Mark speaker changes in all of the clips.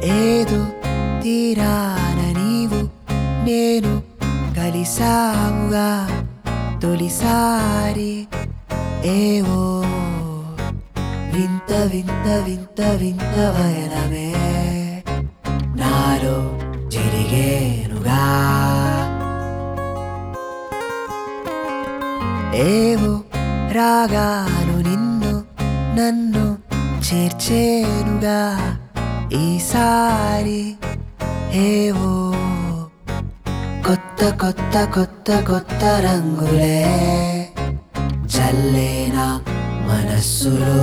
Speaker 1: ఏదో తీరాన నీవు నేను కలిసాముగా తొలిసారి ఏవో వింత వింత వింత వింత వయనమే నాలో జరిగేనుగా ఏవో రాగాను నిన్ను నన్ను చేర్చేనుగా ఈసారి ఏవో కొత్త కొత్త కొత్త కొత్త రంగులే చల్లేనా మనస్సులో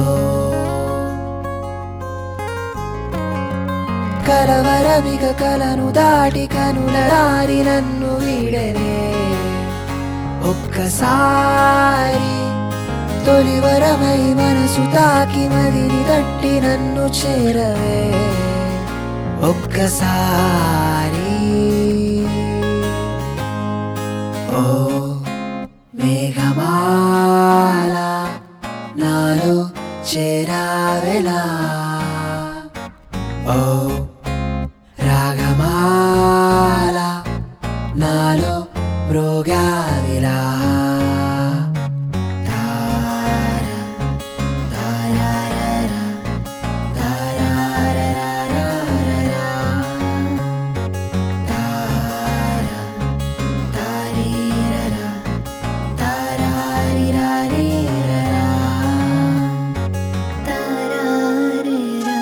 Speaker 1: కలవరమిక కలను దాటి కనుల దారి నన్ను వీడనే ఒక్కసారి తొలివరమై మనసు తాకి మదిని తట్టి నన్ను చేరవే ఒక్కసారి ఓ మేఘమాల నాలో చేరావెలా ఓ రాగమాల నాలో మృగావిలా తార, తారారర, తారారరరరరర. తార, తారీరర, తారారిరారిరర.
Speaker 2: తారారిరా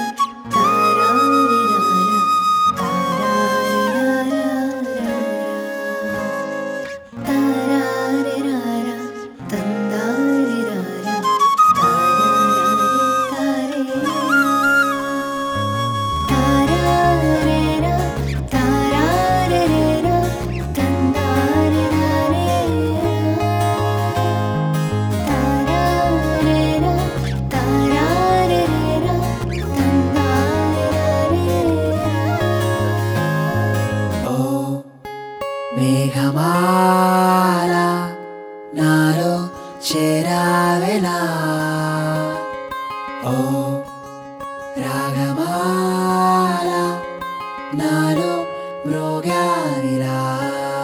Speaker 2: తారారిరారా తారారిరారా తందారిరారా తారారిరా తారారిరా తందారిరారా తారారిరా తారారిరా తందారిరారా
Speaker 1: ఓ మేఘమాల నాలో చేరావెలా ఓ రాగమాల నాలో మృగావిలా